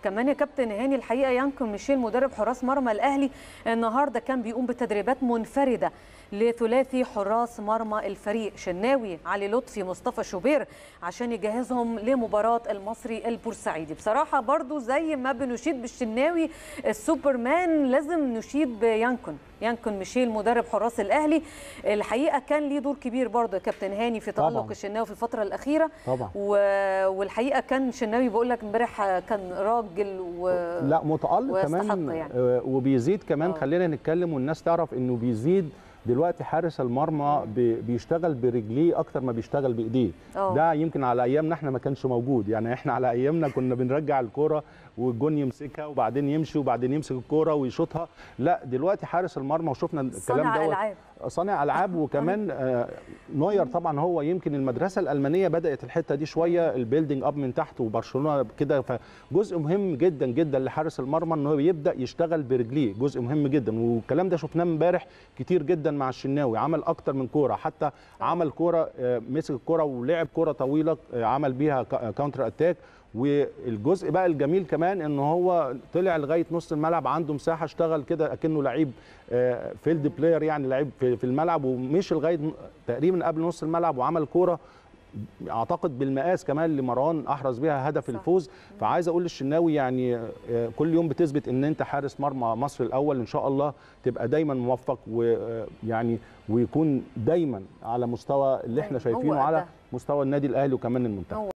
كمان يا كابتن هاني الحقيقه يانكو ميشيل مدرب حراس مرمى الاهلي النهارده كان بيقوم بتدريبات منفرده لثلاثي حراس مرمى الفريق شناوي علي لطفي مصطفى شوبير عشان يجهزهم لمباراه المصري البورسعيدي بصراحه برضو زي ما بنشيد بالشناوي السوبرمان لازم نشيد بيانكون يانكون ميشيل مدرب حراس الاهلي الحقيقه كان ليه دور كبير برضه يا كابتن هاني في تالق طبعاً. الشناوي في الفتره الاخيره طبعا و... والحقيقه كان شناوي بقول لك امبارح كان راجل و... لا متألق ويستحق كمان يعني. آه، وبيزيد كمان آه. خلينا نتكلم والناس تعرف انه بيزيد دلوقتي حارس المرمى بي- بيشتغل برجليه اكتر ما بيشتغل بايديه آه. ده يمكن على ايامنا احنا ما كانش موجود يعني احنا على ايامنا كنا بنرجع الكوره والجون يمسكها وبعدين يمشي وبعدين يمسك الكوره ويشوطها لا دلوقتي حارس المرمى وشفنا الكلام صانع دوت العاب صانع العاب وكمان آه، نوير طبعا هو يمكن المدرسه الالمانيه بدات الحته دي شويه البيلدينج اب من تحت وبرشلونه كده فجزء مهم جدا جدا لحارس المرمى ان هو يبدا يشتغل برجليه جزء مهم جدا والكلام ده شفناه امبارح كتير جدا مع الشناوي عمل اكتر من كوره حتى عمل كوره آه، مسك الكوره ولعب كوره طويله آه، عمل بيها كا- كاونتر اتاك والجزء بقى الجميل كمان ان هو طلع لغايه نص الملعب عنده مساحه اشتغل كده اكنه لعيب آه، فيلد بلاير يعني لعيب في في الملعب ومشي لغايه ن- تقريبا قبل نص الملعب وعمل كوره اعتقد بالمقاس كمان لمروان احرز بيها هدف صح. الفوز فعايز اقول للشناوي يعني آه، كل يوم بتثبت ان انت حارس مرمى مصر الاول ان شاء الله تبقى دايما موفق ويعني ويكون دايما على مستوى اللي احنا دايماً. هو شايفينه على ده. مستوى النادي الاهلي وكمان المنتخب هو